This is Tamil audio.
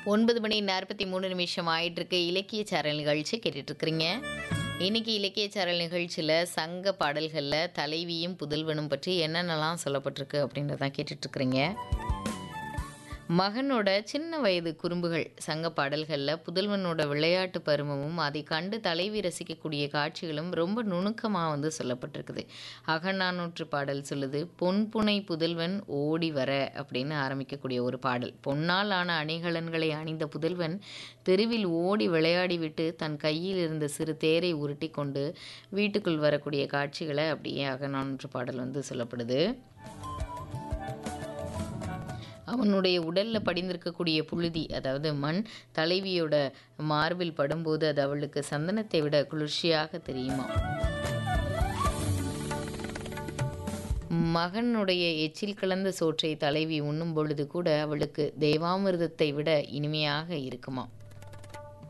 ஒன்பது மணி நாற்பத்தி மூணு நிமிஷம் ஆயிட்டிருக்கு இலக்கிய சாரல் நிகழ்ச்சி கேட்டுட்ருக்குறீங்க இன்னைக்கு இலக்கிய சாரல் நிகழ்ச்சியில் சங்க பாடல்களில் தலைவியும் புதல்வனும் பற்றி என்னென்னலாம் சொல்லப்பட்டிருக்கு அப்படின்றதான் கேட்டுட்ருக்குறீங்க மகனோட சின்ன வயது குறும்புகள் சங்க பாடல்களில் புதல்வனோட விளையாட்டு பருவமும் அதை கண்டு தலைவி ரசிக்கக்கூடிய காட்சிகளும் ரொம்ப நுணுக்கமாக வந்து சொல்லப்பட்டிருக்குது அகநானூற்று பாடல் சொல்லுது பொன்புனை புதல்வன் ஓடி வர அப்படின்னு ஆரம்பிக்கக்கூடிய ஒரு பாடல் பொன்னால் ஆன அணிகலன்களை அணிந்த புதல்வன் தெருவில் ஓடி விளையாடிவிட்டு தன் கையில் இருந்த சிறு தேரை உருட்டி கொண்டு வீட்டுக்குள் வரக்கூடிய காட்சிகளை அப்படியே அகநானூற்று பாடல் வந்து சொல்லப்படுது அவனுடைய உடல்ல படிந்திருக்கக்கூடிய புழுதி அதாவது மண் தலைவியோட மார்பில் படும்போது அது அவளுக்கு சந்தனத்தை விட குளிர்ச்சியாக தெரியுமா மகனுடைய எச்சில் கலந்த சோற்றை தலைவி உண்ணும் பொழுது கூட அவளுக்கு தேவாமிர்தத்தை விட இனிமையாக இருக்குமா